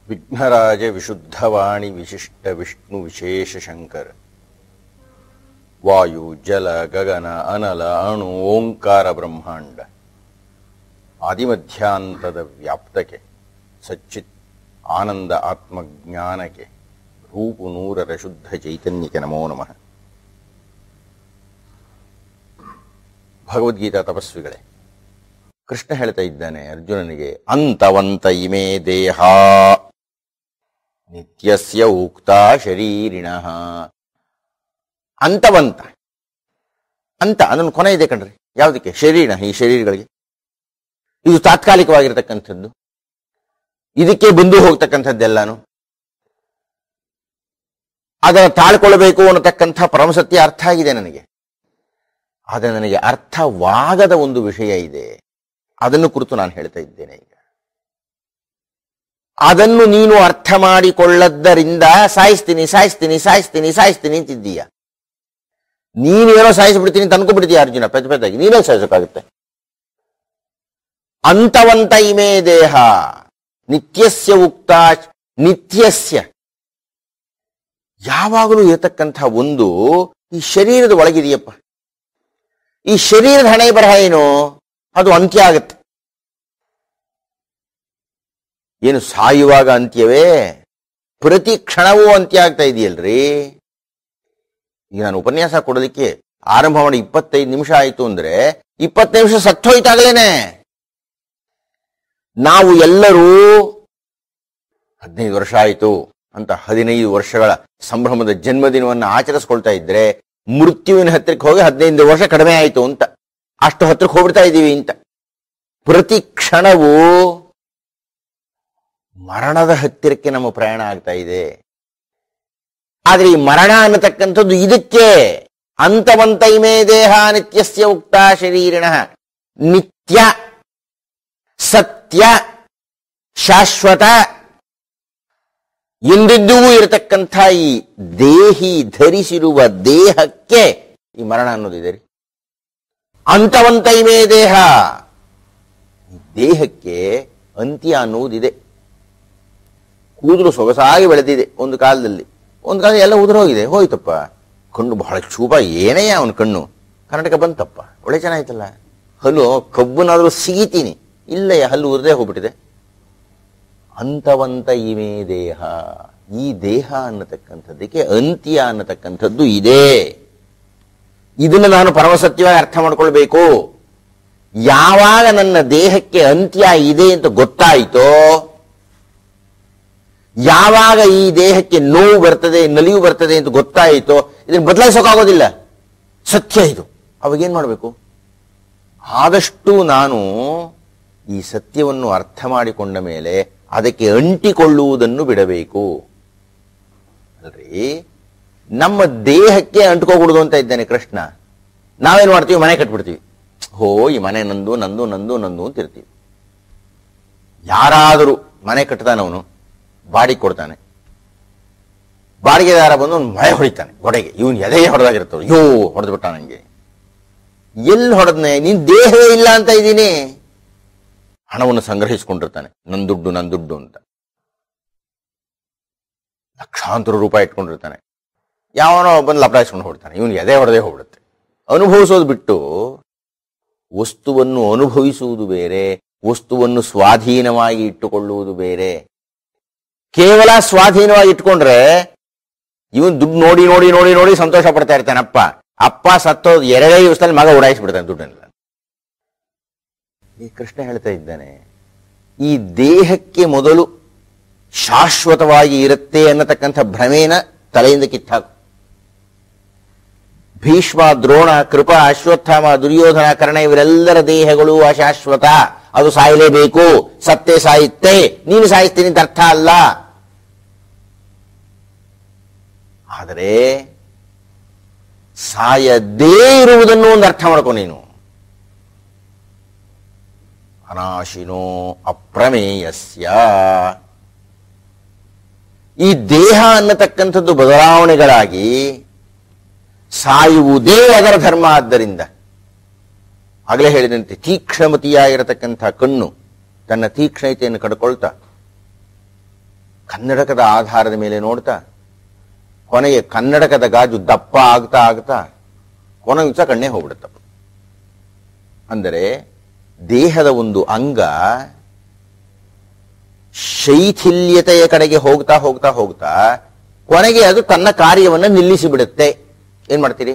ವಿಘ್ನರಾಜ ವಿಶುದ್ಧವಾಣಿ ವಿಶಿಷ್ಟ ವಿಷ್ಣು ವಿಶೇಷ ಶಂಕರ ವಾಯು ಜಲ ಗಗನ ಅನಲ ಅಣು ಓಂಕಾರ ಬ್ರಹ್ಮಾಂಡ ಆದಿಮಧ್ಯಾಂತದ ವ್ಯಾಪ್ತಕ್ಕೆ ಸಚ್ಚಿತ್ ಆನಂದ ಆತ್ಮಜ್ಞಾನಕ್ಕೆ ರೂಪು ನೂರರ ಶುದ್ಧ ಚೈತನ್ಯಕ್ಕೆ ನಮೋ ನಮಃ ಭಗವದ್ಗೀತಾ ತಪಸ್ವಿಗಳೇ ಕೃಷ್ಣ ಹೇಳ್ತಾ ಇದ್ದಾನೆ ಅರ್ಜುನನಿಗೆ ಅಂತವಂತ ಇಮೇ ದೇಹ ನಿತ್ಯಸ್ಯ ಉಕ್ತ ಶರೀರಿಣ ಅಂತವಂತ ಅಂತ ಅದನ್ನು ಕೊನೆ ಇದೆ ಕಣ್ರಿ ಯಾವುದಕ್ಕೆ ಶರೀರ ಈ ಶರೀರಗಳಿಗೆ ಇದು ತಾತ್ಕಾಲಿಕವಾಗಿರತಕ್ಕಂಥದ್ದು ಇದಕ್ಕೆ ಬಂದು ಹೋಗ್ತಕ್ಕಂಥದ್ದೆಲ್ಲಾನು ಅದನ್ನು ತಾಳ್ಕೊಳ್ಬೇಕು ಅನ್ನತಕ್ಕಂಥ ಪರಮಸತ್ಯ ಅರ್ಥ ಆಗಿದೆ ನನಗೆ ಆದರೆ ನನಗೆ ಅರ್ಥವಾಗದ ಒಂದು ವಿಷಯ ಇದೆ ಅದನ್ನು ಕುರಿತು ನಾನು ಹೇಳ್ತಾ ಇದ್ದೇನೆ ಈಗ ಅದನ್ನು ನೀನು ಅರ್ಥ ಮಾಡಿಕೊಳ್ಳದ್ದರಿಂದ ಸಾಯಿಸ್ತೀನಿ ಸಾಯಿಸ್ತೀನಿ ಸಾಯಿಸ್ತೀನಿ ಸಾಯಿಸ್ತೀನಿ ಅಂತಿದ್ದೀಯ ನೀನೇನೋ ಸಾಯಿಸ್ಬಿಡ್ತೀನಿ ಅಂತ ಅನ್ಕೊಂಡ್ಬಿಡ್ತೀಯ ಅರ್ಜುನ ಪೆದ್ದ ಪೆದ್ದಾಗಿ ನೀನೇ ಸಾಯಿಸೋಕ್ಕಾಗುತ್ತೆ ಅಂತವಂತ ಇಮೇ ದೇಹ ನಿತ್ಯಸ್ಯ ಉಕ್ತ ನಿತ್ಯಸ್ಯ ಯಾವಾಗಲೂ ಇರತಕ್ಕಂಥ ಒಂದು ಈ ಶರೀರದ ಒಳಗಿದೆಯಪ್ಪ ಈ ಶರೀರದ ಹಣೆ ಬರಹ ಏನು ಅದು ಅಂತ್ಯ ಆಗುತ್ತೆ ಏನು ಸಾಯುವಾಗ ಅಂತ್ಯವೇ ಪ್ರತಿ ಕ್ಷಣವೂ ಅಂತ್ಯ ಆಗ್ತಾ ಇದೆಯಲ್ರಿ ಈಗ ನಾನು ಉಪನ್ಯಾಸ ಕೊಡೋದಕ್ಕೆ ಆರಂಭ ಮಾಡಿ ಇಪ್ಪತ್ತೈದು ನಿಮಿಷ ಆಯಿತು ಅಂದ್ರೆ ಇಪ್ಪತ್ತು ನಿಮಿಷ ಸತ್ತೋಯ್ತಾಗ್ಲೇನೆ ನಾವು ಎಲ್ಲರೂ ಹದಿನೈದು ವರ್ಷ ಆಯಿತು ಅಂತ ಹದಿನೈದು ವರ್ಷಗಳ ಸಂಭ್ರಮದ ಜನ್ಮದಿನವನ್ನು ಆಚರಿಸ್ಕೊಳ್ತಾ ಇದ್ರೆ ಮೃತ್ಯುವಿನ ಹತ್ತಿರಕ್ಕೆ ಹೋಗಿ ಹದಿನೈದು ವರ್ಷ ಕಡಿಮೆ ಆಯಿತು ಅಂತ ಅಷ್ಟು ಹತ್ರಕ್ಕೆ ಹೋಗ್ಬಿಡ್ತಾ ಇದ್ದೀವಿ ಅಂತ ಪ್ರತಿ ಕ್ಷಣವೂ ಮರಣದ ಹತ್ತಿರಕ್ಕೆ ನಮ್ಮ ಪ್ರಯಾಣ ಆಗ್ತಾ ಇದೆ ಆದ್ರೆ ಈ ಮರಣ ಅನ್ನತಕ್ಕಂಥದ್ದು ಇದಕ್ಕೆ ಅಂತವಂತ ಇಮೇ ದೇಹ ನಿತ್ಯಸ್ಯ ಉಕ್ತ ಶರೀರಿಣ ನಿತ್ಯ ಸತ್ಯ ಶಾಶ್ವತ ಎಂದೆಂದಿಗೂ ಇರತಕ್ಕಂಥ ಈ ದೇಹಿ ಧರಿಸಿರುವ ದೇಹಕ್ಕೆ ಈ ಮರಣ ಅನ್ನೋದಿದೆ ರೀ ಅಂತವಂತ ಇಮೇ ದೇಹ ಈ ದೇಹಕ್ಕೆ ಅಂತ್ಯ ಅನ್ನುವುದಿದೆ ಕೂದಲು ಸೊಗಸಾಗಿ ಬೆಳೆದಿದೆ ಒಂದು ಕಾಲದಲ್ಲಿ ಒಂದು ಕಾಲ ಎಲ್ಲ ಉದುರೋಗಿದೆ ಹೋಯ್ತಪ್ಪ ಕಣ್ಣು ಬಹಳ ಚೂಪ ಏನೇ ಅವನ ಕಣ್ಣು ಕರ್ನಾಟಕ ಬಂತಪ್ಪ ಒಳ್ಳೆ ಚೆನ್ನಾಯ್ತಲ್ಲ ಹಲ್ಲು ಕಬ್ಬನಾದ್ರೂ ಸಿಗಿತೀನಿ ಇಲ್ಲಯ್ಯ ಹಲ್ಲು ಉರಿದೇ ಹೋಗ್ಬಿಟ್ಟಿದೆ ಅಂತವಂತ ಇಮೇ ದೇಹ ಈ ದೇಹ ಅನ್ನತಕ್ಕಂಥದ್ದಕ್ಕೆ ಅಂತ್ಯ ಅನ್ನತಕ್ಕಂಥದ್ದು ಇದೆ ಇದನ್ನು ನಾನು ಪರಮಸತ್ಯವಾಗಿ ಅರ್ಥ ಮಾಡ್ಕೊಳ್ಬೇಕು ಯಾವಾಗ ನನ್ನ ದೇಹಕ್ಕೆ ಅಂತ್ಯ ಇದೆ ಅಂತ ಗೊತ್ತಾಯಿತೋ ಯಾವಾಗ ಈ ದೇಹಕ್ಕೆ ನೋವು ಬರ್ತದೆ ನಲಿವು ಬರ್ತದೆ ಅಂತ ಗೊತ್ತಾಯಿತೋ ಇದನ್ನು ಬದಲಾಯಿಸೋಕ್ಕಾಗೋದಿಲ್ಲ ಸತ್ಯ ಇದು ಅವಾಗೇನ್ ಮಾಡಬೇಕು ಆದಷ್ಟು ನಾನು ಈ ಸತ್ಯವನ್ನು ಅರ್ಥ ಮಾಡಿಕೊಂಡ ಮೇಲೆ ಅದಕ್ಕೆ ಅಂಟಿಕೊಳ್ಳುವುದನ್ನು ಬಿಡಬೇಕು ಅಲ್ರಿ ನಮ್ಮ ದೇಹಕ್ಕೆ ಅಂಟ್ಕೋಬಿಡುದು ಅಂತ ಇದ್ದಾನೆ ಕೃಷ್ಣ ನಾವೇನ್ ಮಾಡ್ತೀವಿ ಮನೆ ಕಟ್ಬಿಡ್ತೀವಿ ಹೋ ಈ ಮನೆ ನಂದು ನಂದು ನಂದು ನಂದು ಅಂತ ಇರ್ತೀವಿ ಯಾರಾದರೂ ಮನೆ ಕಟ್ತಾನವನು ಬಾಡಿಗೆ ಕೊಡ್ತಾನೆ ಬಾಡಿಗೆದಾರ ಬಂದು ಒಂದು ಮಳೆ ಹೊಡಿತಾನೆ ಗೊಡೆಗೆ ಇವನು ಎದೆಗೆ ಹೊಡೆದಾಗಿರ್ತಾವ ಯೋ ಹೊಡೆದ್ಬಿಟ್ಟ ನಂಗೆ ಎಲ್ಲಿ ಹೊಡೆದ್ನೆ ನಿನ್ ದೇಹವೇ ಇಲ್ಲ ಅಂತ ಇದ್ದೀನಿ ಹಣವನ್ನು ಸಂಗ್ರಹಿಸಿಕೊಂಡಿರ್ತಾನೆ ನನ್ ದುಡ್ಡು ನನ್ ದುಡ್ಡು ಅಂತ ಲಕ್ಷಾಂತರ ರೂಪಾಯಿ ಇಟ್ಕೊಂಡಿರ್ತಾನೆ ಯಾವನೋ ಬಂದು ಲಪಡಾಯಿಸ್ಕೊಂಡು ಹೊಡ್ತಾನೆ ಇವನು ಎದೆ ಹೊಡೆದೇ ಹೋಗ್ಬಿಡುತ್ತೆ ಅನುಭವಿಸೋದು ಬಿಟ್ಟು ವಸ್ತುವನ್ನು ಅನುಭವಿಸುವುದು ಬೇರೆ ವಸ್ತುವನ್ನು ಸ್ವಾಧೀನವಾಗಿ ಇಟ್ಟುಕೊಳ್ಳುವುದು ಬೇರೆ ಕೇವಲ ಸ್ವಾಧೀನವಾಗಿ ಇಟ್ಕೊಂಡ್ರೆ ಇವನ್ ದುಡ್ಡು ನೋಡಿ ನೋಡಿ ನೋಡಿ ನೋಡಿ ಸಂತೋಷ ಪಡ್ತಾ ಇರ್ತಾನೆ ಅಪ್ಪ ಅಪ್ಪ ಸತ್ತೋದು ಎರಡೇ ದಿವಸದಲ್ಲಿ ಮಗ ಉಡಾಯಿಸ್ಬಿಡ್ತಾನೆ ದುಡ್ಡನ್ನೆಲ್ಲ ಈ ಕೃಷ್ಣ ಹೇಳ್ತಾ ಇದ್ದಾನೆ ಈ ದೇಹಕ್ಕೆ ಮೊದಲು ಶಾಶ್ವತವಾಗಿ ಇರುತ್ತೆ ಅನ್ನತಕ್ಕಂಥ ಭ್ರಮೇನ ತಲೆಯಿಂದ ಕಿತ್ತಾಕು ಭೀಷ್ಮ ದ್ರೋಣ ಕೃಪಾ ಅಶ್ವತ್ಥಾಮ ದುರ್ಯೋಧನ ಕರ್ಣ ಇವರೆಲ್ಲರ ದೇಹಗಳು ಅಶಾಶ್ವತ ಅದು ಸಾಯಲೇಬೇಕು ಸತ್ತೇ ಸಾಯುತ್ತೆ ನೀನು ಸಾಯಿಸ್ತೀನಿ ಅಂತ ಅರ್ಥ ಅಲ್ಲ ಆದರೆ ಸಾಯದೇ ಇರುವುದನ್ನು ಒಂದು ಅರ್ಥ ಮಾಡ್ಕೊ ನೀನು ಅನಾಶಿನೋ ಅಪ್ರಮೇಯಸ್ಯ ಈ ದೇಹ ಅನ್ನತಕ್ಕಂಥದ್ದು ಬದಲಾವಣೆಗಳಾಗಿ ಸಾಯುವುದೇ ಅದರ ಧರ್ಮ ಆದ್ದರಿಂದ ಆಗಲೇ ಹೇಳಿದಂತೆ ತೀಕ್ಷ್ಣಮತಿಯಾಗಿರತಕ್ಕಂಥ ಕಣ್ಣು ತನ್ನ ತೀಕ್ಷ್ಣತೆಯನ್ನು ಕಡ್ಕೊಳ್ತಾ ಕನ್ನಡಕದ ಆಧಾರದ ಮೇಲೆ ನೋಡ್ತಾ ಕೊನೆಗೆ ಕನ್ನಡಕದ ಗಾಜು ದಪ್ಪ ಆಗ್ತಾ ಆಗ್ತಾ ಕೊನೆಗೆ ಸಹ ಕಣ್ಣೇ ಹೋಗ್ಬಿಡುತ್ತಪ್ಪ ಅಂದರೆ ದೇಹದ ಒಂದು ಅಂಗ ಶೈಥಿಲ್ಯತೆಯ ಕಡೆಗೆ ಹೋಗ್ತಾ ಹೋಗ್ತಾ ಹೋಗ್ತಾ ಕೊನೆಗೆ ಅದು ತನ್ನ ಕಾರ್ಯವನ್ನು ನಿಲ್ಲಿಸಿ ಬಿಡುತ್ತೆ ಏನ್ ಮಾಡ್ತೀರಿ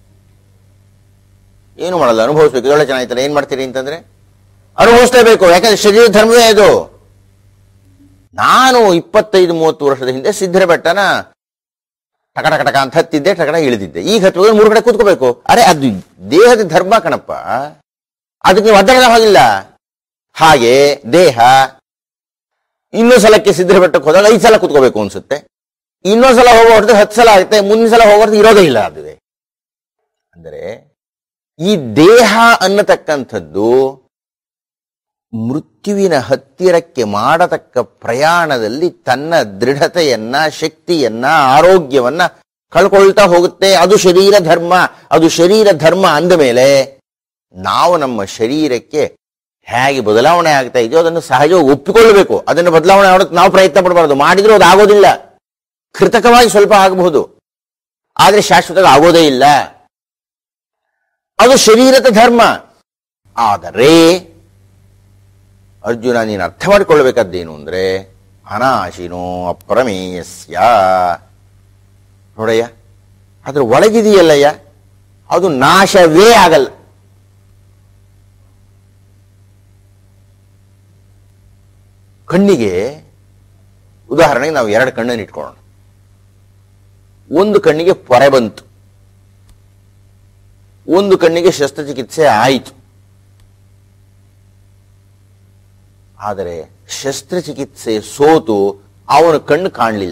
ಏನು ಮಾಡಲ್ಲ ಅನುಭವಿಸ್ಬೇಕು ಇದೊಳ್ಳೆ ಚೆನ್ನಾಗಿತ್ತಲ್ಲ ಏನ್ ಮಾಡ್ತೀರಿ ಅಂತಂದ್ರೆ ಅನುಭವಿಸ್ಲೇಬೇಕು ಯಾಕಂದ್ರೆ ಶರೀರ ಧರ್ಮವೇ ಅದು ನಾನು ಇಪ್ಪತ್ತೈದು ಮೂವತ್ತು ವರ್ಷದ ಹಿಂದೆ ಸಿದ್ಧರ ಬೆಟ್ಟನ ಟಕ ಟಕ ಟಕ ಅಂತ ಹತ್ತಿದ್ದೆ ಟಕ ಟಕ ಇಳಿದಿದ್ದೆ ಈಗ ಹತ್ತು ಮೂರು ಕಡೆ ಕೂತ್ಕೋಬೇಕು ಅರೆ ಅದು ದೇಹದ ಧರ್ಮ ಕಣಪ್ಪ ಅದಕ್ಕೆ ನೀವು ಒದ್ದಾಡದ ಹಾಗಿಲ್ಲ ಹಾಗೆ ದೇಹ ಇನ್ನೊಂದು ಸಲಕ್ಕೆ ಸಿದ್ಧರ ಬೆಟ್ಟಕ್ಕೆ ಹೋದಾಗ ಐದು ಸಲ ಕೂತ್ಕೋಬೇಕು ಅನ್ಸುತ್ತೆ ಇನ್ನೊಂದು ಸಲ ಹೋಗೋ ಹೊರತು ಹತ್ತು ಸಲ ಆಗುತ್ತೆ ಮುಂದಿನ ಸಲ ಹೋಗೋದು ಇರೋದೇ ಇಲ್ಲ ಅದಿದೆ ಅಂದರೆ ಈ ದೇಹ ಅನ್ನತಕ್ಕಂಥದ್ದು ಮೃತ್ಯುವಿನ ಹತ್ತಿರಕ್ಕೆ ಮಾಡತಕ್ಕ ಪ್ರಯಾಣದಲ್ಲಿ ತನ್ನ ದೃಢತೆಯನ್ನ ಶಕ್ತಿಯನ್ನ ಆರೋಗ್ಯವನ್ನ ಕಳ್ಕೊಳ್ತಾ ಹೋಗುತ್ತೆ ಅದು ಶರೀರ ಧರ್ಮ ಅದು ಶರೀರ ಧರ್ಮ ಅಂದ ಮೇಲೆ ನಾವು ನಮ್ಮ ಶರೀರಕ್ಕೆ ಹೇಗೆ ಬದಲಾವಣೆ ಆಗ್ತಾ ಇದೆಯೋ ಅದನ್ನು ಸಹಜವಾಗಿ ಒಪ್ಪಿಕೊಳ್ಳಬೇಕು ಅದನ್ನು ಬದಲಾವಣೆ ಮಾಡೋದಕ್ಕೆ ನಾವು ಪ್ರಯತ್ನ ಪಡಬಾರದು ಮಾಡಿದ್ರೂ ಅದು ಆಗೋದಿಲ್ಲ ಕೃತಕವಾಗಿ ಸ್ವಲ್ಪ ಆಗಬಹುದು ಆದರೆ ಶಾಶ್ವತವಾಗಿ ಆಗೋದೇ ಇಲ್ಲ ಅದು ಶರೀರದ ಧರ್ಮ ಆದರೆ ಅರ್ಜುನ ನೀನು ಅರ್ಥ ಮಾಡಿಕೊಳ್ಳಬೇಕಾದ್ದೇನು ಅಂದ್ರೆ ಅನಾಶಿನೋ ಅಪ್ರಮೇಯಸ್ಯ ನೋಡಯ್ಯ ಅದ್ರ ಒಳಗಿದೆಯಲ್ಲಯ್ಯ ಅದು ನಾಶವೇ ಆಗಲ್ಲ ಕಣ್ಣಿಗೆ ಉದಾಹರಣೆಗೆ ನಾವು ಎರಡು ಕಣ್ಣನ್ನು ಇಟ್ಕೊಳ್ಳೋಣ ಒಂದು ಕಣ್ಣಿಗೆ ಪೊರೆ ಬಂತು ಒಂದು ಕಣ್ಣಿಗೆ ಶಸ್ತ್ರಚಿಕಿತ್ಸೆ ಆಯಿತು ಆದರೆ ಶಸ್ತ್ರಚಿಕಿತ್ಸೆ ಸೋತು ಅವನ ಕಣ್ಣು ಕಾಣಲಿಲ್ಲ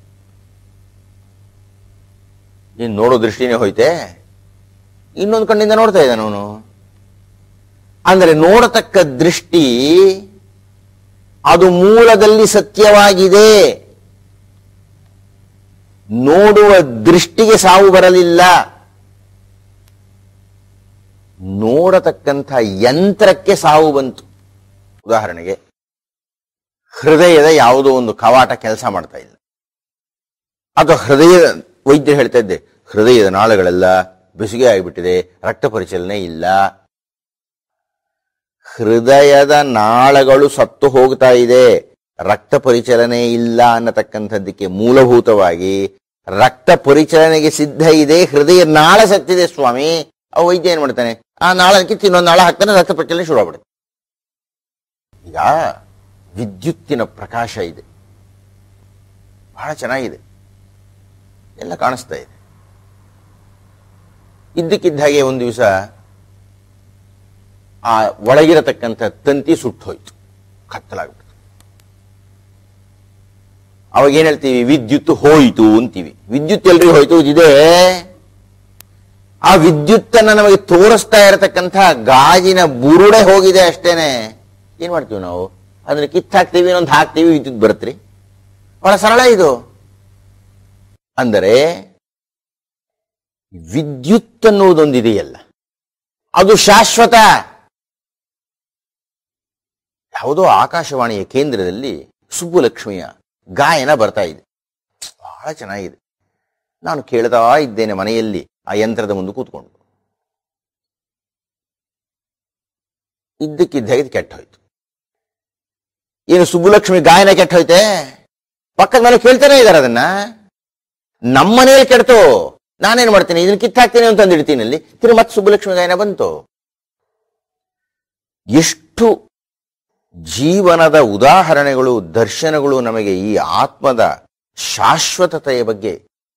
ನೀನು ನೋಡೋ ದೃಷ್ಟಿನೇ ಹೋಯ್ತೆ ಇನ್ನೊಂದು ಕಣ್ಣಿಂದ ನೋಡ್ತಾ ಇದ್ದಾನೆ ಅವನು ಅಂದರೆ ನೋಡತಕ್ಕ ದೃಷ್ಟಿ ಅದು ಮೂಲದಲ್ಲಿ ಸತ್ಯವಾಗಿದೆ ನೋಡುವ ದೃಷ್ಟಿಗೆ ಸಾವು ಬರಲಿಲ್ಲ ನೋಡತಕ್ಕಂಥ ಯಂತ್ರಕ್ಕೆ ಸಾವು ಬಂತು ಉದಾಹರಣೆಗೆ ಹೃದಯದ ಯಾವುದೋ ಒಂದು ಕವಾಟ ಕೆಲಸ ಮಾಡ್ತಾ ಇಲ್ಲ ಅಥವಾ ಹೃದಯದ ವೈದ್ಯರು ಹೇಳ್ತಾ ಇದ್ದೆ ಹೃದಯದ ನಾಳಗಳೆಲ್ಲ ಬೆಸುಗೆ ಆಗಿಬಿಟ್ಟಿದೆ ರಕ್ತ ಪರಿಚಲನೆ ಇಲ್ಲ ಹೃದಯದ ನಾಳಗಳು ಸತ್ತು ಹೋಗ್ತಾ ಇದೆ ರಕ್ತ ಪರಿಚಲನೆ ಇಲ್ಲ ಅನ್ನತಕ್ಕಂಥದ್ದಕ್ಕೆ ಮೂಲಭೂತವಾಗಿ ರಕ್ತ ಪರಿಚಲನೆಗೆ ಸಿದ್ಧ ಇದೆ ಹೃದಯ ನಾಳ ಸತ್ತಿದೆ ಸ್ವಾಮಿ ಅವ ವೈದ್ಯ ಏನ್ ಮಾಡ್ತಾನೆ ಆ ನಾಳ ಕಿತ್ತು ಇನ್ನೊಂದು ನಾಳ ಹಾಕ್ತಾನೆ ರಕ್ತ ಪರಿಚಲನೆ ಶುರು ಆಗ್ಬಿಡುತ್ತೆ ಈಗ ವಿದ್ಯುತ್ತಿನ ಪ್ರಕಾಶ ಇದೆ ಬಹಳ ಚೆನ್ನಾಗಿದೆ ಎಲ್ಲ ಕಾಣಿಸ್ತಾ ಇದೆ ಇದ್ದಕ್ಕಿದ್ದ ಹಾಗೆ ಒಂದು ದಿವಸ ಆ ಒಳಗಿರತಕ್ಕಂಥ ತಂತಿ ಸುಟ್ಟು ಹೋಯ್ತು ಕತ್ತಲಾಗ್ಬಿಡ್ತು ಅವಾಗ ಏನ್ ಹೇಳ್ತೀವಿ ವಿದ್ಯುತ್ ಹೋಯಿತು ಅಂತೀವಿ ವಿದ್ಯುತ್ ಎಲ್ರಿಗೂ ಹೋಯ್ತು ಇದೆ ಆ ವಿದ್ಯುತ್ತನ್ನ ನಮಗೆ ತೋರಿಸ್ತಾ ಇರತಕ್ಕಂಥ ಗಾಜಿನ ಬುರುಡೆ ಹೋಗಿದೆ ಅಷ್ಟೇನೆ ಏನ್ ಮಾಡ್ತೀವಿ ನಾವು ಅದನ್ನ ಕಿತ್ತು ಹಾಕ್ತೀವಿ ಇನ್ನೊಂದು ಹಾಕ್ತೀವಿ ವಿದ್ಯುತ್ ಬರುತ್ತ್ರಿ ಬಹಳ ಸರಳ ಇದು ಅಂದರೆ ವಿದ್ಯುತ್ ಅನ್ನುವುದೊಂದಿದೆಯಲ್ಲ ಅದು ಶಾಶ್ವತ ಯಾವುದೋ ಆಕಾಶವಾಣಿಯ ಕೇಂದ್ರದಲ್ಲಿ ಸುಬ್ಬುಲಕ್ಷ್ಮಿಯ ಗಾಯನ ಬರ್ತಾ ಇದೆ ಬಹಳ ಚೆನ್ನಾಗಿದೆ ನಾನು ಕೇಳ್ತಾ ಇದ್ದೇನೆ ಮನೆಯಲ್ಲಿ ಆ ಯಂತ್ರದ ಮುಂದೆ ಕೂತ್ಕೊಂಡು ಇದ್ದಕ್ಕಿದ್ದ ಹಾಗೆ ಕೆಟ್ಟ ಹೋಯ್ತು ಏನು ಸುಬ್ಬುಲಕ್ಷ್ಮಿ ಗಾಯನ ಕೆಟ್ಟ ಹೋಯ್ತೆ ಪಕ್ಕದ ಮನೆ ಕೇಳ್ತಾನೆ ಇದಾರೆ ಅದನ್ನ ನಮ್ಮನೇಲಿ ಕೆಡ್ತು ನಾನೇನ್ ಮಾಡ್ತೀನಿ ಇದನ್ನ ಕಿತ್ತಾಕ್ತೀನಿ ಅಂತ ಅಂದಿಡ್ತೀನಿ ಅಲ್ಲಿ ತಿರು ಮತ್ತೆ ಸುಬ್ಬಲಕ್ಷ್ಮಿ ಗಾಯನ ಬಂತು ಎಷ್ಟು ಜೀವನದ ಉದಾಹರಣೆಗಳು ದರ್ಶನಗಳು ನಮಗೆ ಈ ಆತ್ಮದ ಶಾಶ್ವತತೆಯ ಬಗ್ಗೆ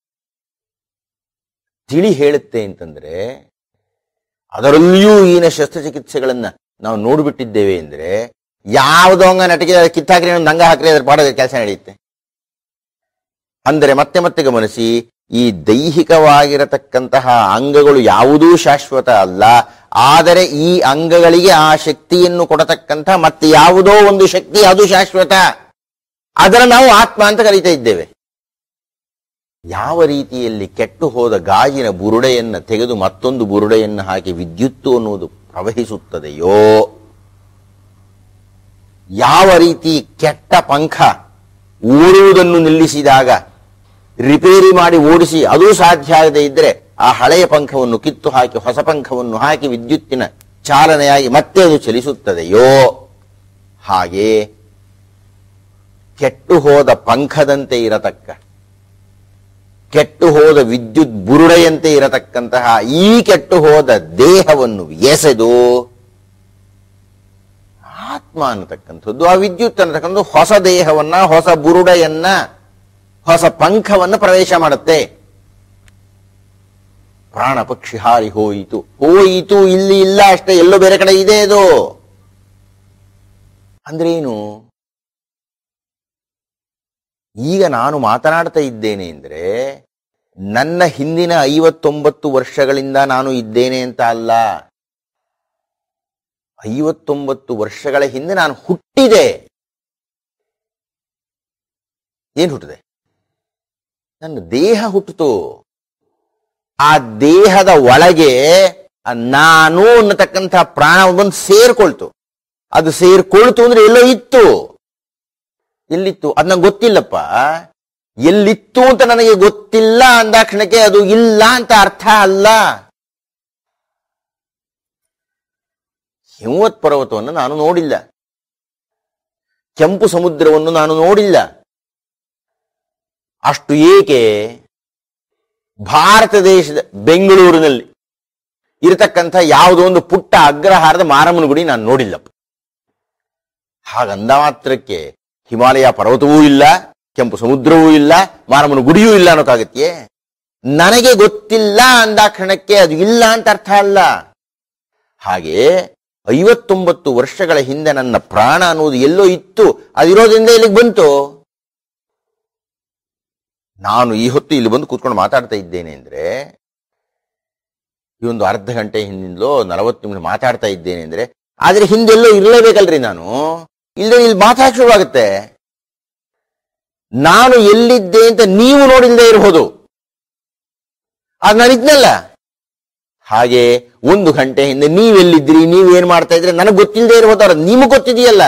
ತಿಳಿ ಹೇಳುತ್ತೆ ಅಂತಂದ್ರೆ ಅದರಲ್ಲಿಯೂ ಈನ ಶಸ್ತ್ರಚಿಕಿತ್ಸೆಗಳನ್ನ ನಾವು ನೋಡ್ಬಿಟ್ಟಿದ್ದೇವೆ ಅಂದ್ರೆ ಯಾವುದೋ ಅಂಗ ನಟಿಗೆ ಕಿತ್ತಾಕ್ರಿ ಒಂದು ಅಂಗ ಹಾಕ್ರಿ ಅದ್ರ ಪಾಡದ ಕೆಲಸ ನಡೆಯುತ್ತೆ ಅಂದರೆ ಮತ್ತೆ ಮತ್ತೆ ಗಮನಿಸಿ ಈ ದೈಹಿಕವಾಗಿರತಕ್ಕಂತಹ ಅಂಗಗಳು ಯಾವುದೂ ಶಾಶ್ವತ ಅಲ್ಲ ಆದರೆ ಈ ಅಂಗಗಳಿಗೆ ಆ ಶಕ್ತಿಯನ್ನು ಕೊಡತಕ್ಕಂಥ ಮತ್ತೆ ಯಾವುದೋ ಒಂದು ಶಕ್ತಿ ಅದು ಶಾಶ್ವತ ಅದರ ನಾವು ಆತ್ಮ ಅಂತ ಕರೀತಾ ಇದ್ದೇವೆ ಯಾವ ರೀತಿಯಲ್ಲಿ ಕೆಟ್ಟು ಹೋದ ಗಾಜಿನ ಬುರುಡೆಯನ್ನು ತೆಗೆದು ಮತ್ತೊಂದು ಬುರುಡೆಯನ್ನು ಹಾಕಿ ವಿದ್ಯುತ್ತು ಅನ್ನುವುದು ಪ್ರವಹಿಸುತ್ತದೆಯೋ ಯಾವ ರೀತಿ ಕೆಟ್ಟ ಪಂಖ ಓಡುವುದನ್ನು ನಿಲ್ಲಿಸಿದಾಗ ರಿಪೇರಿ ಮಾಡಿ ಓಡಿಸಿ ಅದೂ ಸಾಧ್ಯ ಆಗದೆ ಇದ್ರೆ ಆ ಹಳೆಯ ಪಂಖವನ್ನು ಕಿತ್ತು ಹಾಕಿ ಹೊಸ ಪಂಖವನ್ನು ಹಾಕಿ ವಿದ್ಯುತ್ತಿನ ಚಾಲನೆಯಾಗಿ ಮತ್ತೆ ಅದು ಚಲಿಸುತ್ತದೆಯೋ ಹಾಗೆ ಕೆಟ್ಟು ಹೋದ ಪಂಖದಂತೆ ಇರತಕ್ಕ ಕೆಟ್ಟು ಹೋದ ವಿದ್ಯುತ್ ಬುರುಡೆಯಂತೆ ಇರತಕ್ಕಂತಹ ಈ ಕೆಟ್ಟು ಹೋದ ದೇಹವನ್ನು ಎಸೆದು ಆತ್ಮ ಅನ್ನತಕ್ಕಂಥದ್ದು ಆ ವಿದ್ಯುತ್ ಅನ್ನತಕ್ಕಂಥದ್ದು ಹೊಸ ದೇಹವನ್ನ ಹೊಸ ಬುರುಡೆಯನ್ನ ಹೊಸ ಪಂಖವನ್ನು ಪ್ರವೇಶ ಮಾಡುತ್ತೆ ಪ್ರಾಣ ಪಕ್ಷಿ ಹಾರಿ ಹೋಯಿತು ಹೋಯಿತು ಇಲ್ಲಿ ಇಲ್ಲ ಅಷ್ಟೇ ಎಲ್ಲೋ ಬೇರೆ ಕಡೆ ಇದೆ ಅದು ಅಂದ್ರೇನು ಈಗ ನಾನು ಮಾತನಾಡ್ತಾ ಇದ್ದೇನೆ ಅಂದ್ರೆ ನನ್ನ ಹಿಂದಿನ ಐವತ್ತೊಂಬತ್ತು ವರ್ಷಗಳಿಂದ ನಾನು ಇದ್ದೇನೆ ಅಂತ ಅಲ್ಲ ಐವತ್ತೊಂಬತ್ತು ವರ್ಷಗಳ ಹಿಂದೆ ನಾನು ಹುಟ್ಟಿದೆ ಏನ್ ಹುಟ್ಟಿದೆ ನನ್ನ ದೇಹ ಹುಟ್ಟಿತು ಆ ದೇಹದ ಒಳಗೆ ಆ ನಾನು ಅನ್ನತಕ್ಕಂಥ ಪ್ರಾಣ ಬಂದು ಸೇರ್ಕೊಳ್ತು ಅದು ಸೇರ್ಕೊಳ್ತು ಅಂದ್ರೆ ಎಲ್ಲೋ ಇತ್ತು ಎಲ್ಲಿತ್ತು ಅದ್ ನಂಗೆ ಗೊತ್ತಿಲ್ಲಪ್ಪ ಎಲ್ಲಿತ್ತು ಅಂತ ನನಗೆ ಗೊತ್ತಿಲ್ಲ ಅಂದಾಕ್ಷಣಕ್ಕೆ ಅದು ಇಲ್ಲ ಅಂತ ಅರ್ಥ ಅಲ್ಲ ಹಿಮವತ್ ಪರ್ವತವನ್ನು ನಾನು ನೋಡಿಲ್ಲ ಕೆಂಪು ಸಮುದ್ರವನ್ನು ನಾನು ನೋಡಿಲ್ಲ ಅಷ್ಟು ಏಕೆ ಭಾರತ ದೇಶದ ಬೆಂಗಳೂರಿನಲ್ಲಿ ಇರತಕ್ಕಂಥ ಯಾವುದೋ ಒಂದು ಪುಟ್ಟ ಅಗ್ರಹಾರದ ಮಾರಮ್ಮನ ಗುಡಿ ನಾನು ನೋಡಿಲ್ಲಪ್ಪ ಹಾಗಂದ ಮಾತ್ರಕ್ಕೆ ಹಿಮಾಲಯ ಪರ್ವತವೂ ಇಲ್ಲ ಕೆಂಪು ಸಮುದ್ರವೂ ಇಲ್ಲ ಮಾರಮ್ಮನ ಗುಡಿಯೂ ಇಲ್ಲ ಅನ್ನೋಕ್ಕಾಗತ್ತೆಯೇ ನನಗೆ ಗೊತ್ತಿಲ್ಲ ಅಂದಾಕ್ಷಣಕ್ಕೆ ಅದು ಇಲ್ಲ ಅಂತ ಅರ್ಥ ಅಲ್ಲ ಹಾಗೆ ಐವತ್ತೊಂಬತ್ತು ವರ್ಷಗಳ ಹಿಂದೆ ನನ್ನ ಪ್ರಾಣ ಅನ್ನೋದು ಎಲ್ಲೋ ಇತ್ತು ಅದಿರೋದ್ರಿಂದ ಇಲ್ಲಿಗೆ ಬಂತು ನಾನು ಈ ಹೊತ್ತು ಇಲ್ಲಿ ಬಂದು ಕೂತ್ಕೊಂಡು ಮಾತಾಡ್ತಾ ಇದ್ದೇನೆ ಅಂದ್ರೆ ಈ ಒಂದು ಅರ್ಧ ಗಂಟೆ ಹಿಂದಿಂದಲೋ ನಲವತ್ತು ನಿಮಿಷ ಮಾತಾಡ್ತಾ ಇದ್ದೇನೆ ಅಂದ್ರೆ ಆದ್ರೆ ಹಿಂದೆಲ್ಲೋ ಇರಲೇಬೇಕಲ್ರಿ ನಾನು ಇಲ್ಲದೆ ಇಲ್ಲಿ ಮಾತಾಡ ಶುರುವಾಗುತ್ತೆ ನಾನು ಎಲ್ಲಿದ್ದೆ ಅಂತ ನೀವು ನೋಡಿಲ್ಲದೆ ಇರಬಹುದು ಅದು ನಾನು ಇದ್ನಲ್ಲ ಹಾಗೆ ಒಂದು ಗಂಟೆ ಹಿಂದೆ ನೀವೆಲ್ಲಿದ್ರಿ ನೀವೇನ್ ಮಾಡ್ತಾ ಇದ್ರೆ ನನಗೆ ಗೊತ್ತಿಲ್ಲದೆ ಇರಬಹುದಾರ ನಿಮಗೆ ಗೊತ್ತಿದೆಯಲ್ಲ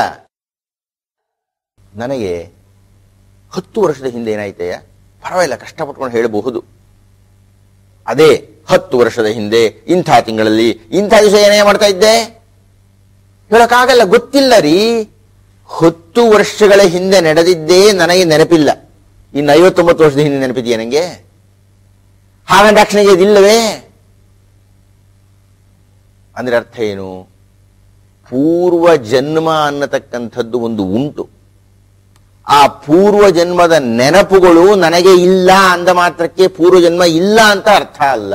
ನನಗೆ ಹತ್ತು ವರ್ಷದ ಹಿಂದೆ ಏನಾಯ್ತಯ್ಯ ಪರವಾಗಿಲ್ಲ ಕಷ್ಟಪಟ್ಕೊಂಡು ಹೇಳಬಹುದು ಅದೇ ಹತ್ತು ವರ್ಷದ ಹಿಂದೆ ಇಂಥ ತಿಂಗಳಲ್ಲಿ ಇಂಥ ದಿವಸ ಏನೇ ಮಾಡ್ತಾ ಇದ್ದೆ ಹೇಳಕ್ಕಾಗಲ್ಲ ಗೊತ್ತಿಲ್ಲ ರೀ ಹತ್ತು ವರ್ಷಗಳ ಹಿಂದೆ ನಡೆದಿದ್ದೇ ನನಗೆ ನೆನಪಿಲ್ಲ ಇನ್ನು ಐವತ್ತೊಂಬತ್ತು ವರ್ಷದ ಹಿಂದೆ ನೆನಪಿದೆಯಾ ನನಗೆ ಹಾಗಂದ ರಕ್ಷಣೆಗೆ ಇದಿಲ್ಲವೇ ಅಂದ್ರೆ ಅರ್ಥ ಏನು ಪೂರ್ವ ಜನ್ಮ ಅನ್ನತಕ್ಕಂಥದ್ದು ಒಂದು ಉಂಟು ಆ ಪೂರ್ವ ಜನ್ಮದ ನೆನಪುಗಳು ನನಗೆ ಇಲ್ಲ ಅಂದ ಮಾತ್ರಕ್ಕೆ ಪೂರ್ವ ಜನ್ಮ ಇಲ್ಲ ಅಂತ ಅರ್ಥ ಅಲ್ಲ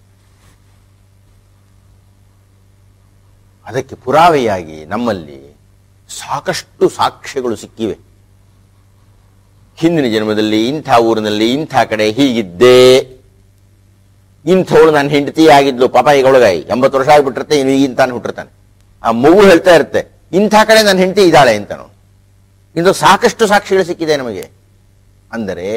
ಅದಕ್ಕೆ ಪುರಾವೆಯಾಗಿ ನಮ್ಮಲ್ಲಿ ಸಾಕಷ್ಟು ಸಾಕ್ಷ್ಯಗಳು ಸಿಕ್ಕಿವೆ ಹಿಂದಿನ ಜನ್ಮದಲ್ಲಿ ಇಂಥ ಊರಿನಲ್ಲಿ ಇಂಥ ಕಡೆ ಹೀಗಿದ್ದೆ ಇಂಥವಳು ನನ್ನ ಹೆಂಡತಿ ಆಗಿದ್ಲು ಪಾಪ ಈಗ ಒಳಗಾಯಿ ಎಂಬತ್ತು ವರ್ಷ ಆಗ್ಬಿಟ್ಟಿರುತ್ತೆ ಇನ್ನು ಇಂತಾನು ಹುಟ್ಟಿರ್ತಾನೆ ಆ ಮಗು ಹೇಳ್ತಾ ಇರುತ್ತೆ ಇಂಥ ಕಡೆ ನನ್ನ ಹೆಂಡತಿ ಇದ್ದಾಳೆ ಅಂತನು ಇಂದು ಸಾಕಷ್ಟು ಸಾಕ್ಷಿಗಳು ಸಿಕ್ಕಿದೆ ನಮಗೆ ಅಂದರೆ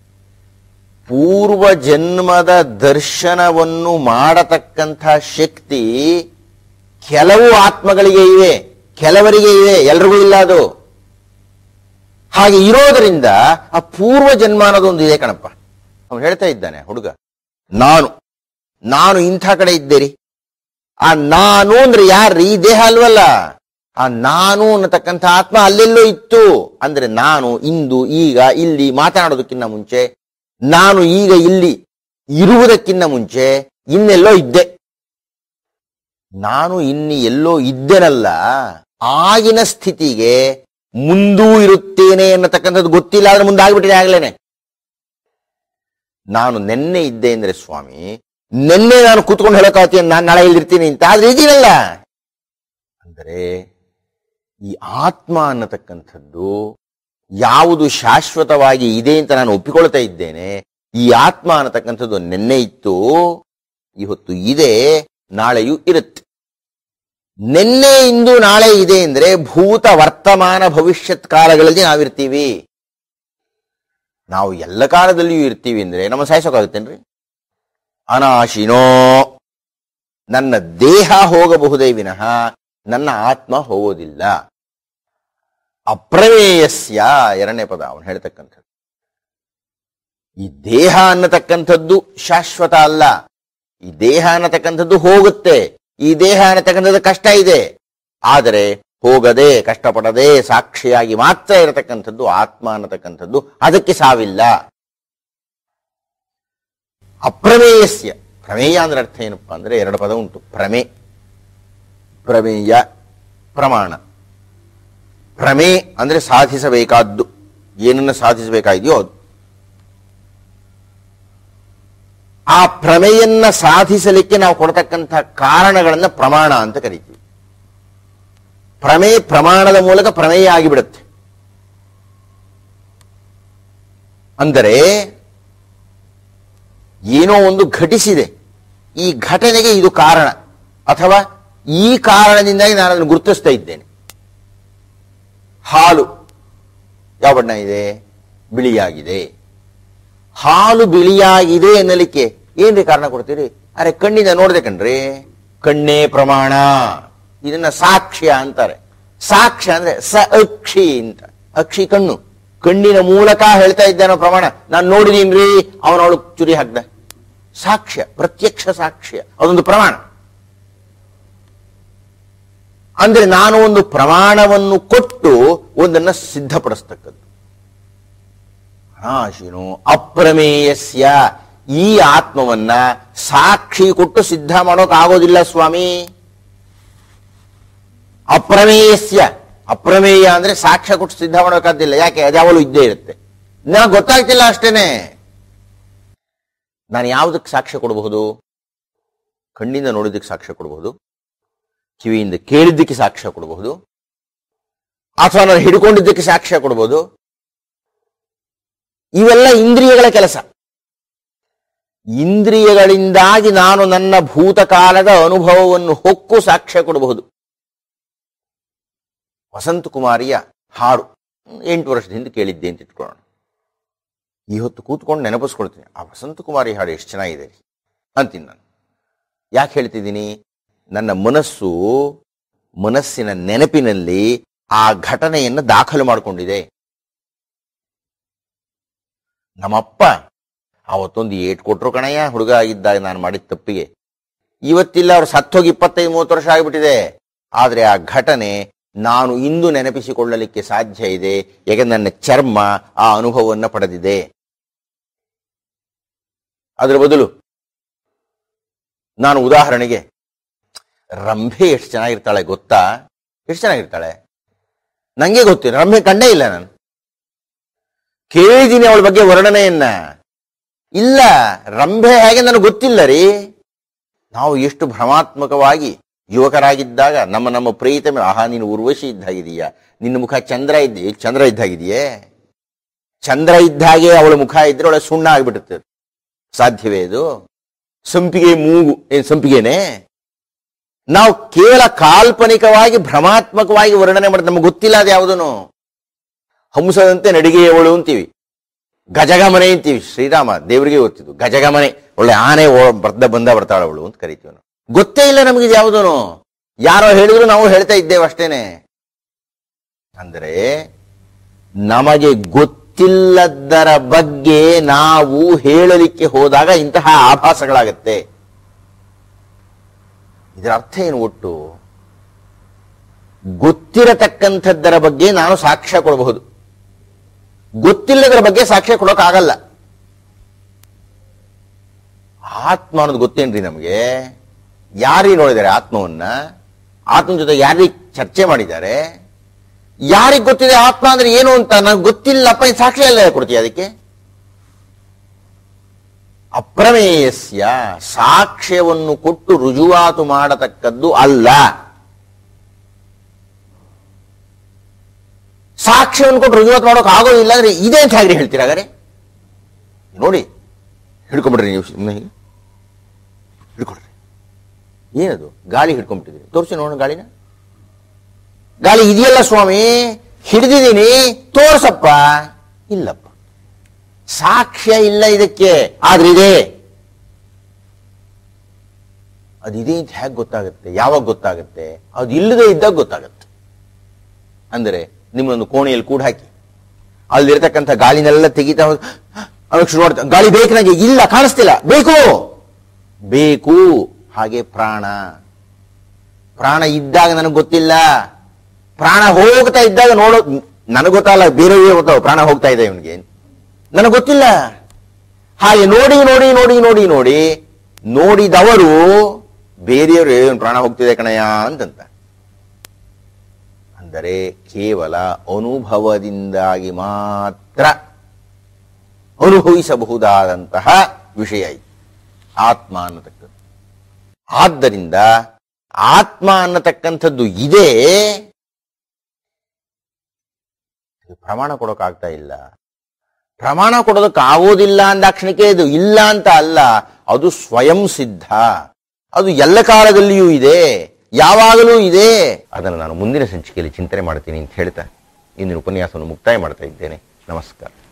ಪೂರ್ವ ಜನ್ಮದ ದರ್ಶನವನ್ನು ಮಾಡತಕ್ಕಂಥ ಶಕ್ತಿ ಕೆಲವು ಆತ್ಮಗಳಿಗೆ ಇವೆ ಕೆಲವರಿಗೆ ಇವೆ ಎಲ್ರಿಗೂ ಇಲ್ಲ ಅದು ಹಾಗೆ ಇರೋದರಿಂದ ಆ ಪೂರ್ವ ಜನ್ಮ ಅನ್ನೋದೊಂದು ಇದೆ ಕಣಪ್ಪ ಅವನು ಹೇಳ್ತಾ ಇದ್ದಾನೆ ಹುಡುಗ ನಾನು ನಾನು ಇಂಥ ಕಡೆ ಇದ್ದೇರಿ ಆ ನಾನು ಅಂದ್ರೆ ಯಾರ್ರಿ ಈ ದೇಹ ಅಲ್ವಲ್ಲ ಆ ನಾನು ಅನ್ನತಕ್ಕಂಥ ಆತ್ಮ ಅಲ್ಲೆಲ್ಲೋ ಇತ್ತು ಅಂದ್ರೆ ನಾನು ಇಂದು ಈಗ ಇಲ್ಲಿ ಮಾತನಾಡೋದಕ್ಕಿಂತ ಮುಂಚೆ ನಾನು ಈಗ ಇಲ್ಲಿ ಇರುವುದಕ್ಕಿಂತ ಮುಂಚೆ ಇನ್ನೆಲ್ಲೋ ಇದ್ದೆ ನಾನು ಇನ್ನು ಎಲ್ಲೋ ಇದ್ದೆನಲ್ಲ ಆಗಿನ ಸ್ಥಿತಿಗೆ ಮುಂದೂ ಇರುತ್ತೇನೆ ಅನ್ನತಕ್ಕಂಥದ್ದು ಗೊತ್ತಿಲ್ಲ ಆದ್ರೆ ಮುಂದಾಗ್ಬಿಟ್ಟಿದೆ ಆಗ್ಲೇನೆ ನಾನು ನೆನ್ನೆ ಇದ್ದೆ ಅಂದ್ರೆ ಸ್ವಾಮಿ ನೆನ್ನೆ ನಾನು ಕೂತ್ಕೊಂಡು ಹೇಳೋಕಾಗ್ತೀನಿ ನಾನು ನಾಳೆ ಇಲ್ಲಿರ್ತೀನಿ ಅಂತ ಆದ್ರೆ ಇದೀನಲ್ಲ ಅಂದರೆ ಈ ಆತ್ಮ ಅನ್ನತಕ್ಕಂಥದ್ದು ಯಾವುದು ಶಾಶ್ವತವಾಗಿ ಇದೆ ಅಂತ ನಾನು ಒಪ್ಪಿಕೊಳ್ತಾ ಇದ್ದೇನೆ ಈ ಆತ್ಮ ಅನ್ನತಕ್ಕಂಥದ್ದು ನೆನ್ನೆ ಇತ್ತು ಇವತ್ತು ಇದೆ ನಾಳೆಯೂ ಇರುತ್ತೆ ನಿನ್ನೆ ಇಂದು ನಾಳೆ ಇದೆ ಅಂದ್ರೆ ಭೂತ ವರ್ತಮಾನ ಭವಿಷ್ಯತ್ ಕಾಲಗಳಲ್ಲಿ ನಾವಿರ್ತೀವಿ ನಾವು ಎಲ್ಲ ಕಾಲದಲ್ಲಿಯೂ ಇರ್ತೀವಿ ಅಂದ್ರೆ ನಮ್ಮ ಸಾಯಿಸೋಕ್ಕಾಗುತ್ತೇನ್ರಿ ಅನಾಶಿನೋ ನನ್ನ ದೇಹ ಹೋಗಬಹುದೇ ವಿನಃ ನನ್ನ ಆತ್ಮ ಹೋಗೋದಿಲ್ಲ ಅಪ್ರಮೇಯಸ್ಯ ಎರಡನೇ ಪದ ಅವನು ಹೇಳ್ತಕ್ಕಂಥದ್ದು ಈ ದೇಹ ಅನ್ನತಕ್ಕಂಥದ್ದು ಶಾಶ್ವತ ಅಲ್ಲ ಈ ದೇಹ ಅನ್ನತಕ್ಕಂಥದ್ದು ಹೋಗುತ್ತೆ ಈ ದೇಹ ಅನ್ನತಕ್ಕಂಥದ್ದು ಕಷ್ಟ ಇದೆ ಆದರೆ ಹೋಗದೆ ಕಷ್ಟಪಡದೆ ಸಾಕ್ಷಿಯಾಗಿ ಮಾತ್ರ ಇರತಕ್ಕಂಥದ್ದು ಆತ್ಮ ಅನ್ನತಕ್ಕಂಥದ್ದು ಅದಕ್ಕೆ ಸಾವಿಲ್ಲ ಅಪ್ರಮೇಯಸ್ಯ ಪ್ರಮೇಯ ಅಂದ್ರೆ ಅರ್ಥ ಏನಪ್ಪಾ ಅಂದ್ರೆ ಎರಡು ಪದ ಉಂಟು ಪ್ರಮೇ ಪ್ರಮೇಯ ಪ್ರಮಾಣ ಪ್ರಮೇ ಅಂದ್ರೆ ಸಾಧಿಸಬೇಕಾದ್ದು ಏನನ್ನ ಸಾಧಿಸಬೇಕಾಗಿದೆಯೋ ಅದು ಆ ಪ್ರಮೆಯನ್ನ ಸಾಧಿಸಲಿಕ್ಕೆ ನಾವು ಕೊಡತಕ್ಕಂಥ ಕಾರಣಗಳನ್ನ ಪ್ರಮಾಣ ಅಂತ ಕರಿತೀವಿ ಪ್ರಮೇ ಪ್ರಮಾಣದ ಮೂಲಕ ಪ್ರಮೇಯ ಆಗಿಬಿಡುತ್ತೆ ಅಂದರೆ ಏನೋ ಒಂದು ಘಟಿಸಿದೆ ಈ ಘಟನೆಗೆ ಇದು ಕಾರಣ ಅಥವಾ ಈ ಕಾರಣದಿಂದಾಗಿ ನಾನು ಅದನ್ನು ಗುರುತಿಸ್ತಾ ಇದ್ದೇನೆ ಹಾಲು ಯಾವ ಬಣ್ಣ ಇದೆ ಬಿಳಿಯಾಗಿದೆ ಹಾಲು ಬಿಳಿಯಾಗಿದೆ ಎನ್ನಲಿಕ್ಕೆ ಏನ್ರಿ ಕಾರಣ ಕೊಡ್ತೀರಿ ಅರೆ ಕಣ್ಣಿಂದ ನೋಡ್ದೆ ಕಣ್ರಿ ಕಣ್ಣೇ ಪ್ರಮಾಣ ಇದನ್ನ ಸಾಕ್ಷ್ಯ ಅಂತಾರೆ ಸಾಕ್ಷ್ಯ ಅಂದ್ರೆ ಸ ಅಕ್ಷಿ ಅಂತ ಅಕ್ಷಿ ಕಣ್ಣು ಕಣ್ಣಿನ ಮೂಲಕ ಹೇಳ್ತಾ ಇದ್ದಾನೋ ಪ್ರಮಾಣ ನಾನು ನೋಡಿದೀನ್ರಿ ಅವನವಳು ಚುರಿ ಹಾಕ್ದ ಸಾಕ್ಷ್ಯ ಪ್ರತ್ಯಕ್ಷ ಸಾಕ್ಷ್ಯ ಅದೊಂದು ಪ್ರಮಾಣ ಅಂದ್ರೆ ನಾನು ಒಂದು ಪ್ರಮಾಣವನ್ನು ಕೊಟ್ಟು ಒಂದನ್ನ ಸಿದ್ಧಪಡಿಸ್ತಕ್ಕದ್ದು ನಾಶಿನು ಅಪ್ರಮೇಯಸ್ಯ ಈ ಆತ್ಮವನ್ನ ಸಾಕ್ಷಿ ಕೊಟ್ಟು ಸಿದ್ಧ ಮಾಡೋಕ್ ಆಗೋದಿಲ್ಲ ಸ್ವಾಮಿ ಅಪ್ರಮೇಯಸ್ಯ ಅಪ್ರಮೇಯ ಅಂದ್ರೆ ಸಾಕ್ಷ್ಯ ಕೊಟ್ಟು ಸಿದ್ಧ ಮಾಡೋಕ್ಕಾಗ್ತಿಲ್ಲ ಯಾಕೆ ಅದು ಯಾವಾಗಲೂ ಇದ್ದೇ ಇರುತ್ತೆ ನನಗೆ ಗೊತ್ತಾಗ್ತಿಲ್ಲ ಅಷ್ಟೇನೆ ನಾನು ಯಾವುದಕ್ಕೆ ಸಾಕ್ಷ್ಯ ಕೊಡಬಹುದು ಕಣ್ಣಿಂದ ನೋಡಿದ್ದಕ್ಕೆ ಸಾಕ್ಷ್ಯ ಕೊಡಬಹುದು ಕಿವಿಯಿಂದ ಕೇಳಿದ್ದಕ್ಕೆ ಸಾಕ್ಷ್ಯ ಕೊಡಬಹುದು ಅಥವಾ ನಾನು ಹಿಡ್ಕೊಂಡಿದ್ದಕ್ಕೆ ಸಾಕ್ಷ್ಯ ಕೊಡಬಹುದು ಇವೆಲ್ಲ ಇಂದ್ರಿಯಗಳ ಕೆಲಸ ಇಂದ್ರಿಯಗಳಿಂದಾಗಿ ನಾನು ನನ್ನ ಭೂತಕಾಲದ ಅನುಭವವನ್ನು ಹೊಕ್ಕು ಸಾಕ್ಷ್ಯ ಕೊಡಬಹುದು ವಸಂತ ಕುಮಾರಿಯ ಹಾಡು ಎಂಟು ವರ್ಷದ ಹಿಂದೆ ಕೇಳಿದ್ದೆ ಅಂತ ಇಟ್ಕೊಳ್ಳೋಣ ಈ ಹೊತ್ತು ಕೂತ್ಕೊಂಡು ನೆನಪಿಸ್ಕೊಳ್ತೀನಿ ಆ ವಸಂತ ಕುಮಾರಿ ಹಾಡು ಎಷ್ಟು ಚೆನ್ನಾಗಿದೆ ರೀ ಅಂತೀನಿ ನಾನು ಯಾಕೆ ಹೇಳ್ತಿದ್ದೀನಿ ನನ್ನ ಮನಸ್ಸು ಮನಸ್ಸಿನ ನೆನಪಿನಲ್ಲಿ ಆ ಘಟನೆಯನ್ನು ದಾಖಲು ಮಾಡಿಕೊಂಡಿದೆ ನಮ್ಮಪ್ಪ ಅವತ್ತೊಂದು ಏಟ್ ಕೊಟ್ರು ಕಣಯ್ಯ ಹುಡುಗ ಆಗಿದ್ದಾಗ ನಾನು ಮಾಡಿದ ತಪ್ಪಿಗೆ ಇವತ್ತಿಲ್ಲ ಅವ್ರು ಸತ್ತೋಗಿ ಇಪ್ಪತ್ತೈದು ಮೂವತ್ತು ವರ್ಷ ಆಗಿಬಿಟ್ಟಿದೆ ಆದ್ರೆ ಆ ಘಟನೆ ನಾನು ಇಂದು ನೆನಪಿಸಿಕೊಳ್ಳಲಿಕ್ಕೆ ಸಾಧ್ಯ ಇದೆ ಯಾಕಂದ್ರೆ ನನ್ನ ಚರ್ಮ ಆ ಅನುಭವವನ್ನು ಪಡೆದಿದೆ ಅದರ ಬದಲು ನಾನು ಉದಾಹರಣೆಗೆ ರಂಭೆ ಎಷ್ಟು ಚೆನ್ನಾಗಿರ್ತಾಳೆ ಗೊತ್ತಾ ಎಷ್ಟು ಚೆನ್ನಾಗಿರ್ತಾಳೆ ನಂಗೆ ಗೊತ್ತಿಲ್ಲ ರಂಭೆ ಕಂಡೇ ಇಲ್ಲ ನಾನು ಕೇಳಿದ್ದೀನಿ ಅವಳ ಬಗ್ಗೆ ವರ್ಣನೆಯನ್ನ ಇಲ್ಲ ರಂಭೆ ಹೇಗೆ ನನಗೆ ಗೊತ್ತಿಲ್ಲ ರೀ ನಾವು ಎಷ್ಟು ಭ್ರಮಾತ್ಮಕವಾಗಿ ಯುವಕರಾಗಿದ್ದಾಗ ನಮ್ಮ ನಮ್ಮ ಪ್ರೀತಮೆ ಆಹಾ ನೀನು ಉರ್ವಶಿ ಇದ್ದಾಗಿದೀಯಾ ನಿನ್ನ ಮುಖ ಚಂದ್ರ ಇದ್ದ ಚಂದ್ರ ಇದ್ದಾಗಿದೆಯೇ ಚಂದ್ರ ಇದ್ದಾಗೆ ಅವಳ ಮುಖ ಇದ್ರೆ ಅವಳ ಸುಣ್ಣ ಆಗ್ಬಿಡುತ್ತೆ ಸಾಧ್ಯವೇ ಇದು ಸಂಪಿಗೆ ಮೂಗು ಏನ್ ಸಂಪಿಗೆನೆ ನಾವು ಕೇವಲ ಕಾಲ್ಪನಿಕವಾಗಿ ಭ್ರಮಾತ್ಮಕವಾಗಿ ವರ್ಣನೆ ಮಾಡಿದ್ರೆ ನಮ್ಗೆ ಗೊತ್ತಿಲ್ಲ ಅದು ಯಾವುದನು ಹಂಸದಂತೆ ನಡಿಗೆಯವಳು ಅಂತೀವಿ ಗಜಗಮನೆ ಅಂತೀವಿ ಶ್ರೀರಾಮ ದೇವರಿಗೆ ಗೊತ್ತಿದ್ದು ಗಜಗಮನೆ ಒಳ್ಳೆ ಆನೆ ಓ- ಬರ್ದ ಬಂದ ಬರ್ತಾಳವಳು ಅಂತ ಕರಿತೀವಿ ನಾವು ಗೊತ್ತೇ ಇಲ್ಲ ನಮಗೆ ಯಾವುದನು ಯಾರೋ ಹೇಳಿದ್ರು ನಾವು ಹೇಳ್ತಾ ಇದ್ದೇವೆ ಅಷ್ಟೇನೆ ಅಂದ್ರೆ ನಮಗೆ ಗೊತ್ತಿಲ್ಲದರ ಬಗ್ಗೆ ನಾವು ಹೇಳಲಿಕ್ಕೆ ಹೋದಾಗ ಇಂತಹ ಆಭಾಸಗಳಾಗತ್ತೆ ಇದರ ಅರ್ಥ ಏನು ಒಟ್ಟು ಗೊತ್ತಿರತಕ್ಕಂಥದ್ದರ ಬಗ್ಗೆ ನಾನು ಸಾಕ್ಷ್ಯ ಕೊಡಬಹುದು ಗೊತ್ತಿಲ್ಲದರ ಬಗ್ಗೆ ಸಾಕ್ಷ್ಯ ಕೊಡೋಕ್ಕಾಗಲ್ಲ ಆತ್ಮ ಅನ್ನೋದು ಗೊತ್ತೇನ್ರಿ ನಮಗೆ ಯಾರಿಗೆ ನೋಡಿದ್ದಾರೆ ಆತ್ಮವನ್ನ ಆತ್ಮನ ಜೊತೆ ಯಾರಿಗೆ ಚರ್ಚೆ ಮಾಡಿದ್ದಾರೆ ಯಾರಿಗೆ ಗೊತ್ತಿದೆ ಆತ್ಮ ಅಂದ್ರೆ ಏನು ಅಂತ ನನಗೆ ಗೊತ್ತಿಲ್ಲಪ್ಪ ಈ ಸಾಕ್ಷ್ಯ ಎಲ್ಲ ಕೊಡ್ತೀಯ ಅದಕ್ಕೆ ಅಪ್ರಮೇಯಸ್ಯ ಸಾಕ್ಷ್ಯವನ್ನು ಕೊಟ್ಟು ರುಜುವಾತು ಮಾಡತಕ್ಕದ್ದು ಅಲ್ಲ ಸಾಕ್ಷ್ಯವನ್ನು ಕೊಟ್ಟು ರುಜುವಾತು ಮಾಡೋಕೆ ಆಗೋದಿಲ್ಲ ಅಂದ್ರೆ ಇದೆ ಅಂತ ಹೇಗ್ರಿ ಹೇಳ್ತೀರಾ ಹಾಗಾದ್ರೆ ನೋಡಿ ಹಿಡ್ಕೊಂಬಿಡ್ರಿ ನೀವು ಸುಮ್ಮನೆ ಹೀಗೆ ಹಿಡ್ಕೊಡ್ರಿ ಏನದು ಗಾಳಿ ಹಿಡ್ಕೊಂಬಿಟ್ಟಿದ್ರಿ ತೋರಿಸಿ ನೋಡೋಣ ಗಾಳಿನ ಗಾಳಿ ಇದೆಯಲ್ಲ ಸ್ವಾಮಿ ಹಿಡಿದಿದ್ದೀನಿ ತೋರ್ಸಪ್ಪ ಇಲ್ಲಪ್ಪ ಸಾಕ್ಷ್ಯ ಇಲ್ಲ ಇದಕ್ಕೆ ಆದ್ರೆ ಇದೆ ಅದಿದೆ ಅಂತ ಹೇಗೆ ಗೊತ್ತಾಗುತ್ತೆ ಯಾವಾಗ ಗೊತ್ತಾಗುತ್ತೆ ಅದು ಇಲ್ಲದೆ ಇದ್ದಾಗ ಗೊತ್ತಾಗುತ್ತೆ ಅಂದರೆ ನಿಮ್ಮೊಂದು ಕೋಣೆಯಲ್ಲಿ ಕೂಡ ಹಾಕಿ ಅಲ್ಲಿರ್ತಕ್ಕಂಥ ಗಾಳಿನೆಲ್ಲ ತೆಗಿತಾ ಹೋದ್ ಅವಕ್ಕೆ ಶುರು ಮಾಡ್ತಾ ಗಾಳಿ ಬೇಕು ನನಗೆ ಇಲ್ಲ ಕಾಣಿಸ್ತಿಲ್ಲ ಬೇಕು ಬೇಕು ಹಾಗೆ ಪ್ರಾಣ ಪ್ರಾಣ ಇದ್ದಾಗ ನನಗೆ ಗೊತ್ತಿಲ್ಲ ಪ್ರಾಣ ಹೋಗ್ತಾ ಇದ್ದಾಗ ನೋಡೋ ನನಗೆ ಗೊತ್ತಲ್ಲ ಬೇರೆಯವರಿಗೆ ಗೊತ್ತಾವ ಪ್ರಾಣ ಹೋಗ್ತಾ ಇದೆ ಇವನಿಗೆ ನನಗೆ ಗೊತ್ತಿಲ್ಲ ಹಾಗೆ ನೋಡಿ ನೋಡಿ ನೋಡಿ ನೋಡಿ ನೋಡಿ ನೋಡಿದವರು ಬೇರೆಯವರು ಏನು ಪ್ರಾಣ ಹೋಗ್ತಿದೆ ಕಣಯ್ಯ ಅಂತಂತ ಅಂದರೆ ಕೇವಲ ಅನುಭವದಿಂದಾಗಿ ಮಾತ್ರ ಅನುಭವಿಸಬಹುದಾದಂತಹ ವಿಷಯ ಇದು ಆತ್ಮ ಅನ್ನತಕ್ಕದ್ದು ಆದ್ದರಿಂದ ಆತ್ಮ ಅನ್ನತಕ್ಕಂಥದ್ದು ಇದೆ ಇದು ಪ್ರಮಾಣ ಕೊಡೋಕ್ಕಾಗ್ತಾ ಇಲ್ಲ ಪ್ರಮಾಣ ಕೊಡೋದಕ್ಕೆ ಆಗೋದಿಲ್ಲ ಅಂದಾಕ್ಷಣಕ್ಕೆ ಇದು ಇಲ್ಲ ಅಂತ ಅಲ್ಲ ಅದು ಸ್ವಯಂ ಸಿದ್ಧ ಅದು ಎಲ್ಲ ಕಾಲದಲ್ಲಿಯೂ ಇದೆ ಯಾವಾಗಲೂ ಇದೆ ಅದನ್ನು ನಾನು ಮುಂದಿನ ಸಂಚಿಕೆಯಲ್ಲಿ ಚಿಂತನೆ ಮಾಡ್ತೀನಿ ಅಂತ ಹೇಳ್ತಾ ಇಂದಿನ ಉಪನ್ಯಾಸವನ್ನು ಮುಕ್ತಾಯ ಮಾಡ್ತಾ ಇದ್ದೇನೆ ನಮಸ್ಕಾರ